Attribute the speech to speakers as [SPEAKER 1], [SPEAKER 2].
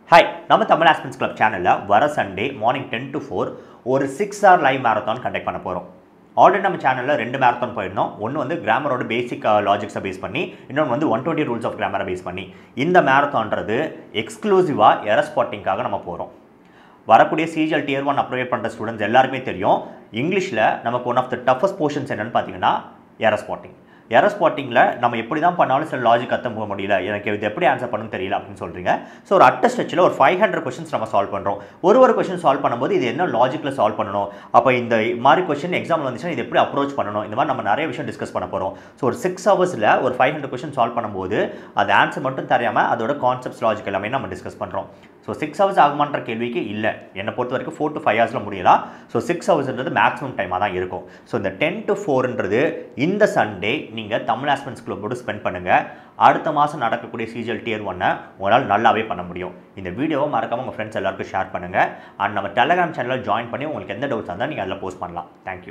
[SPEAKER 1] hi நம்ம Tamil ஆஸ்பென்ஸ் club சேனலில் வர Sunday morning ten to four ஒரு six hour live marathon conduct பண்ண போகிறோம் ஆல்ரெடி நம்ம சேனலில் ரெண்டு மேரத்தான் போயிருந்தோம் ஒன்று வந்து கிராமரோட பேசிக் லாஜிக்ஸை பேஸ் பண்ணி இன்னொன்று வந்து ஒன் டுவெண்ட்டி ரூல்ஸ் ஆஃப் கிராமரை பேஸ் பண்ணி இந்த மேரத்தான்றது எக்ஸ்க்ளூசிவாக எர ஸ்பாட்டிங்காக நம்ம போகிறோம் வரக்கூடிய சிஜிஎல் டியர் ஒன் அப்ரோவேட் பண்ணுற ஸ்டூடெண்ட்ஸ் எல்லாருமே தெரியும் இங்கிலீஷில் நமக்கு one of the toughest portions என்னன்னு பார்த்தீங்கன்னா எர ஸ்பாட்டிங் எர ஸ்பாட்டிங்கில் நம்ம எப்படி தான் பண்ணாலும் சில லாஜிக் கற்று போக முடியல எனக்கு இது எப்படி ஆன்சர் பண்ணணும் தெரியல அப்படின்னு சொல்கிறீங்க ஸோ ஒரு அட்ட ஸ்ட்ரெச்சில் ஒரு ஃபைவ் ஹண்ட்ரட் கொஸ்டின்ஸ் நம்ம சால்வ் பண்ணுறோம் ஒரு ஒரு கொஸ்டின் சால்வ் பண்ணும்போது இது என்ன லாஜிக்கில் சால்வ் பண்ணணும் அப்போ இந்த மாதிரி கொஸ்டின் எக்ஸாமில் வந்துச்சுன்னா இது எப்படி அப்ரோச் பண்ணணும் இந்த மாதிரி நம்ம நிறைய விஷயம் டிஸ்கஸ் பண்ண போகிறோம் ஸோ ஒரு சிக்ஸ் ஹவர்ஸில் ஒரு ஃபைவ் ஹண்ட்ரட் கொஸ்டின் சால்வ் பண்ணும்போது அது ஆன்சர் மட்டும் தெரியாமல் அதோட கான்செப்ட்ஸ் லாஜிக் எல்லாமே நம்ம டிஸ்கஸ் பண்ணுறோம் ஸோ சிக்ஸ் ஹவர்ஸ் ஆகுமான்ற கேள்விக்கு இல்லை என்னை பொறுத்த வரைக்கும் ஃபோர் டு ஃபைவ் ஹவர்ஸில் முடியலாம் ஸோ சிக்ஸ் ஹவர்ஸ்ன்றது மேக்ஸிமம் டைமாக தான் இருக்கும் ஸோ இந்த டென் டு ஃபோர்ன்றது இந்த சண்டே நீங்கள் தமிழ் ஆஸ்பென்ஸ் கிளப்போடு ஸ்பெண்ட் பண்ணுங்கள் அடுத்த மாதம் நடக்கக்கூடிய சிஜிஎல் டியர் ஒன்னை உங்களால் நல்லாவே பண்ண முடியும் இந்த வீடியோவை மறக்காமல் உங்கள் ஃப்ரெண்ட்ஸ் எல்லாருக்கும் ஷேர் பண்ணுங்கள் அண்ட் நம்ம டெலகிராம் சேனலில் ஜாயின் பண்ணி உங்களுக்கு எந்த டவுட்ஸ் இருந்தால் நீங்கள் அதில் போஸ்ட் பண்ணலாம் தேங்க்யூ